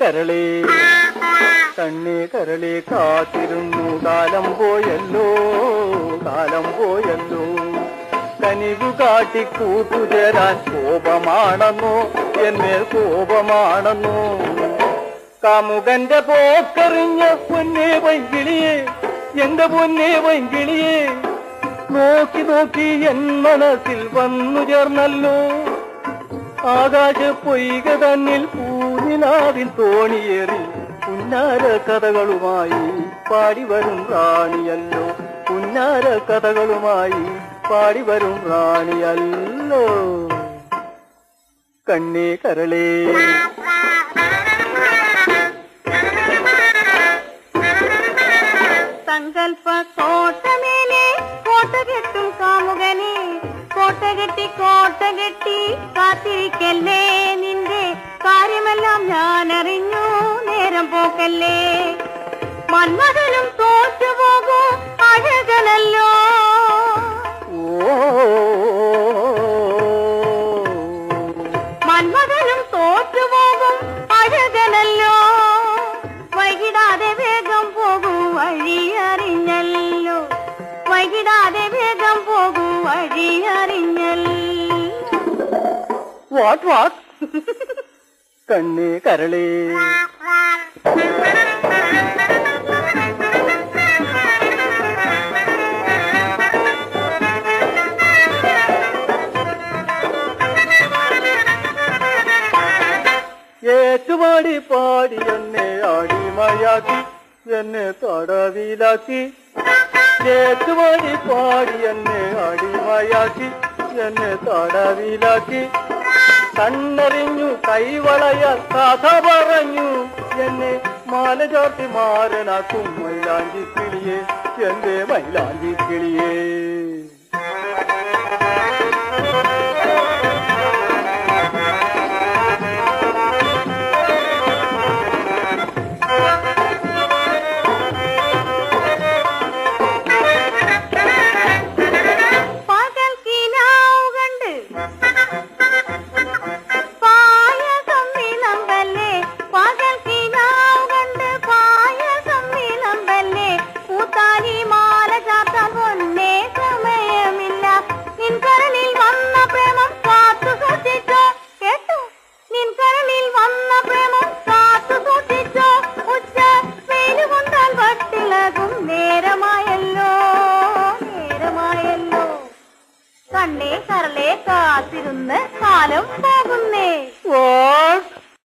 കരളേ കണ്ണേ കരളേ കാത്തിരുന്നു കാലം പോയല്ലോ കാലം പോയല്ലോ കനിവു കാട്ടി കൂട്ടുചേരാൻ കോപമാണെന്നോ എന്മേൽ കോപമാണെന്നോ കാമുകന്റെ പോക്കറിഞ്ഞ പൊന്നേ വൈകിളിയെ എന്റെ പൊന്നേ വൈകിളിയെ നോക്കി നോക്കി എൻ മനസ്സിൽ വന്നു ചേർന്നല്ലോ ആകാശ പൊയ്ക തന്നിൽ പൂനിലാവിൽ തോണിയേറി പുന്നാര കഥകളുമായി പാടി വരും റാണിയല്ലോ പുന്നാര കഥകളുമായി പാടി വരും റാണിയല്ലോ കണ്ണേ കരളേ സങ്കൽപ്പ കോട്ടമേലെ കോട്ട കെട്ടും കാമുകനെ കോട്ട കെട്ടി കോട്ട കെട്ടി കാത്തിരിക്കല്ലേ നിന്റെ കാര്യമെല്ലാം ഞാൻ അറിഞ്ഞു നേരം പോക്കല്ലേ മന്മഥനും തോറ്റുപോകൂ അഴകനല്ലോ ഓ മന്മഥനും തോറ്റുപോകും അഴകനല്ലോ വൈകിടാതെ വേഗം പോകൂ വഴി അറിഞ്ഞല്ലോ വൈകിടാതെ വേഗം പോകൂ വഴി അറിഞ്ഞല്ലോ വാട്ട് വാട്ട് കണ്ണേ കരളേ ഏറ്റുപാടി പാടി എന്നെ അടിമയാക്കി എന്നെ തടവിലാക്കി ഏറ്റുപാടി പാടി എന്നെ അടിമയാക്കി എന്നെ തടവിലാക്കി കണ്ണറിഞ്ഞു കൈവളയ കഥ പറഞ്ഞു എന്നെ മാല ചാർത്തി മാരനാക്കും മൈലാഞ്ചി കിളിയെ എന്റെ മൈലാഞ്ചി കിളിയേ പകൽ കിനാവ് കണ്ട് പായസം വിളമ്പല്ലേ പകൽ കിനാവ് കണ്ട് പായസം വിളമ്പല്ലേ പൂത്താലി മാല ചാത്ത പൊന്നേ സമയമില്ല നിൻ കരളിൽ വന്ന പ്രേമം കാത്തു സൂക്ഷിച്ചോ കേട്ടോ നിൻ കരളിൽ വന്ന പ്രേമം കാത്തു സൂക്ഷിച്ചോ ഉച്ച വെയിൽ കൊണ്ടാൽ വട്ടിളകും നേരമായല്ലോ നേരമായല്ലോ കണ്ണേ കരളെ കാത്തിരുന്ന് കാലം പോകുന്നേ വാ